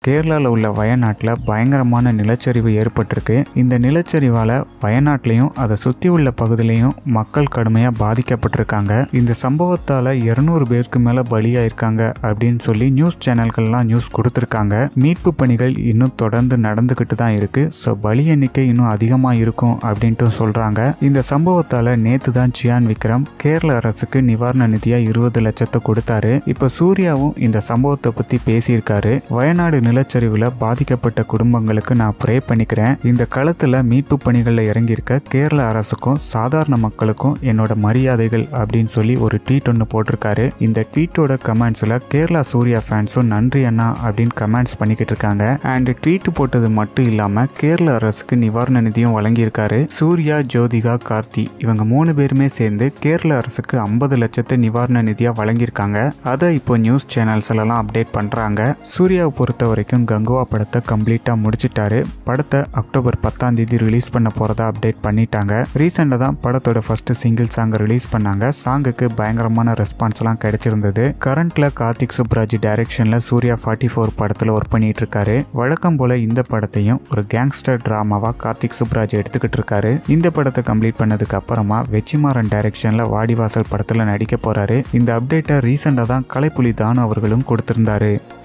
கேரளாவில் உள்ள வயநாட்டில் பயங்கரமான நிலச்சரிவு ஏற்பட்டிருக்கு இந்த நிலச்சரிவால் வயநாட்டிலையும் அதை சுற்றி உள்ள பகுதியிலையும் மக்கள் கடுமையாக பாதிக்கப்பட்டிருக்காங்க இந்த சம்பவத்தால் இருநூறு பேருக்கு மேலே பலியாயிருக்காங்க அப்படின்னு சொல்லி நியூஸ் சேனல்கள்லாம் நியூஸ் கொடுத்துருக்காங்க மீட்பு பணிகள் இன்னும் தொடர்ந்து நடந்துக்கிட்டு தான் இருக்கு ஸோ பலி எண்ணிக்கை இன்னும் அதிகமாக இருக்கும் அப்படின்ட்டு சொல்கிறாங்க இந்த சம்பவத்தால் நேற்று தான் சியான் விக்ரம் கேரள அரசுக்கு நிவாரண நிதியாக இருபது லட்சத்தை கொடுத்தாரு இப்போ சூர்யாவும் இந்த சம்பவத்தை பற்றி பேசியிருக்காரு வயநாடு நிலச்சரிவில் பாதிக்கப்பட்ட குடும்பங்களுக்கு நான் ப்ரே பண்ணிக்கிறேன் இந்த களத்தில் மீட்பு பணிகளில் இறங்கியிருக்க கேரள அரசுக்கும் சாதாரண மக்களுக்கும் என்னோட மரியாதைகள் அப்படின்னு சொல்லி ஒரு ட்வீட் ஒன்று போட்டிருக்காரு இந்த ட்வீட்டோட கமெண்ட்ஸில் கேரளா சூர்யா ஃபேன்ஸும் நன்றி அண்ணா அப்படின்னு கமெண்ட்ஸ் பண்ணிக்கிட்டு இருக்காங்க அண்ட் ட்வீட் போட்டது மட்டும் இல்லாமல் கேரள அரசுக்கு நிவாரண நிதியும் வழங்கியிருக்காரு சூர்யா ஜோதிகா கார்த்தி இவங்க மூணு பேருமே சேர்ந்து கேரள அரசுக்கு ஐம்பது லட்சத்தை நிவாரண நிதியாக வழங்கியிருக்காங்க அதை இப்போ நியூஸ் சேனல்ஸ் எல்லாம் அப்டேட் பண்ணுறாங்க சூர்யாவை பொறுத்த வரைக்கும் கங்குவா படத்தை கம்ப்ளீட்டாக முடிச்சிட்டாரு படத்தை அக்டோபர் பத்தாம் தேதி ரிலீஸ் பண்ண போகிறதா அப்டேட் பண்ணிட்டாங்க ரீசெண்டாக தான் படத்தோட ஃபர்ஸ்ட் சிங்கிள் சாங்கை ரிலீஸ் பண்ணாங்க சாங்குக்கு பயங்கரமான ரெஸ்பான்ஸ்லாம் கிடைச்சிருந்தது கரண்ட்ல கார்த்திக் சுப்ராஜ் டைரக்ஷனில் சூர்யா ஃபார்ட்டி ஃபோர் படத்தில் ஒர்க் பண்ணிட்டு இருக்காரு வழக்கம் போல இந்த படத்தையும் ஒரு கேங்ஸ்டர் டிராமாவா கார்த்திக் சுப்ராஜ் எடுத்துக்கிட்டு இருக்காரு இந்த படத்தை கம்ப்ளீட் பண்ணதுக்கு அப்புறமா வெச்சிமாறன் டைரக்ஷனில் வாடிவாசல் படத்தில் நடிக்க போறாரு இந்த அப்டேட்டை ரீசெண்டாக தான் கலைப்புலி தானு அவர்களும் கொடுத்திருந்தாரு